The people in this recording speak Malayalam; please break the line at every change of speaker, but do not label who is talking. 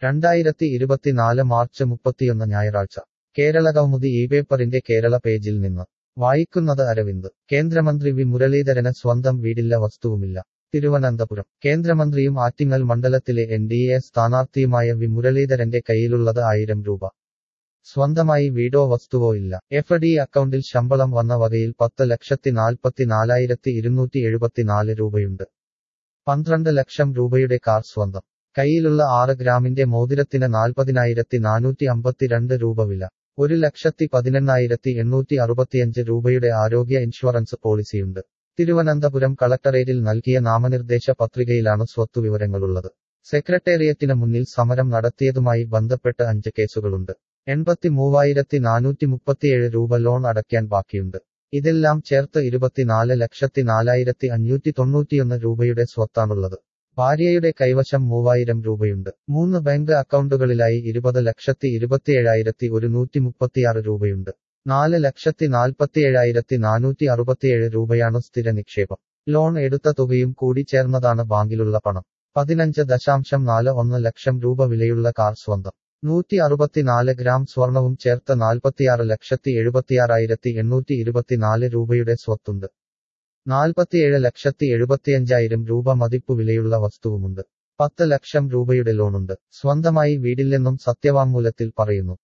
രണ്ടായിരത്തി ഇരുപത്തിനാല് മാർച്ച് മുപ്പത്തിയൊന്ന് ഞായറാഴ്ച കേരള കൗമുദി ഈ പേപ്പറിന്റെ കേരള പേജിൽ നിന്ന് വായിക്കുന്നത് അരവിന്ദ് കേന്ദ്രമന്ത്രി വി മുരളീധരന് സ്വന്തം വീടില്ല വസ്തുവുമില്ല തിരുവനന്തപുരം കേന്ദ്രമന്ത്രിയും ആറ്റിങ്ങൽ മണ്ഡലത്തിലെ എൻ ഡി എ സ്ഥാനാർത്ഥിയുമായ വി മുരളീധരന്റെ കയ്യിലുള്ളത് ആയിരം രൂപ സ്വന്തമായി വീടോ വസ്തുവോ ഇല്ല എഫ് ഡി അക്കൗണ്ടിൽ ശമ്പളം വന്ന വകയിൽ പത്ത് ലക്ഷത്തി നാൽപ്പത്തി നാലായിരത്തി ഇരുന്നൂറ്റി എഴുപത്തിനാല് രൂപയുണ്ട് പന്ത്രണ്ട് ലക്ഷം രൂപയുടെ കാർ സ്വന്തം കയ്യിലുള്ള ആറ് ഗ്രാമിന്റെ മോതിരത്തിന് നാൽപ്പതിനായിരത്തി നാനൂറ്റി അമ്പത്തിരണ്ട് രൂപ വില ഒരു ലക്ഷത്തി പതിനെണ്ണായിരത്തി എണ്ണൂറ്റി അറുപത്തിയഞ്ച് രൂപയുടെ ആരോഗ്യ ഇൻഷുറൻസ് പോളിസിയുണ്ട് തിരുവനന്തപുരം കളക്ടറേറ്റിൽ നൽകിയ നാമനിർദ്ദേശ പത്രികയിലാണ് സ്വത്തുവിവരങ്ങളുള്ളത് സെക്രട്ടേറിയറ്റിന് മുന്നിൽ സമരം നടത്തിയതുമായി ബന്ധപ്പെട്ട് അഞ്ച് കേസുകളുണ്ട് എൺപത്തി മൂവായിരത്തി നാനൂറ്റി മുപ്പത്തിയേഴ് രൂപ ലോൺ അടയ്ക്കാൻ ബാക്കിയുണ്ട് ഇതെല്ലാം ചേർത്ത് ഇരുപത്തിനാല് ലക്ഷത്തി നാലായിരത്തി അഞ്ഞൂറ്റി തൊണ്ണൂറ്റിയൊന്ന് രൂപയുടെ സ്വത്താണുള്ളത് ഭാര്യയുടെ കൈവശം മൂവായിരം രൂപയുണ്ട് മൂന്ന് ബാങ്ക് അക്കൗണ്ടുകളിലായി ഇരുപത് ലക്ഷത്തി ഇരുപത്തിയേഴായിരത്തി ഒരുന്നൂറ്റി മുപ്പത്തിയാറ് രൂപയുണ്ട് നാല് ലക്ഷത്തി നാൽപ്പത്തിയേഴായിരത്തി നാനൂറ്റി അറുപത്തിയേഴ് രൂപയാണ് സ്ഥിര നിക്ഷേപം ലോൺ എടുത്ത തുകയും കൂടി ചേർന്നതാണ് ബാങ്കിലുള്ള പണം പതിനഞ്ച് ദശാംശം നാല് ഒന്ന് ലക്ഷം രൂപ വിലയുള്ള കാർ സ്വന്തം നൂറ്റി അറുപത്തിനാല് ഗ്രാം സ്വർണവും ചേർത്ത് നാൽപ്പത്തിയാറ് ലക്ഷത്തി എഴുപത്തിയാറായിരത്തി എണ്ണൂറ്റി ഇരുപത്തിനാല് രൂപയുടെ സ്വത്തുണ്ട് നാൽപ്പത്തിയേഴ് ലക്ഷത്തി എഴുപത്തിയഞ്ചായിരം രൂപ മതിപ്പു വിലയുള്ള വസ്തുവുമുണ്ട് പത്ത് ലക്ഷം രൂപയുടെ ലോണുണ്ട് സ്വന്തമായി വീടില്ലെന്നും സത്യവാങ്മൂലത്തിൽ പറയുന്നു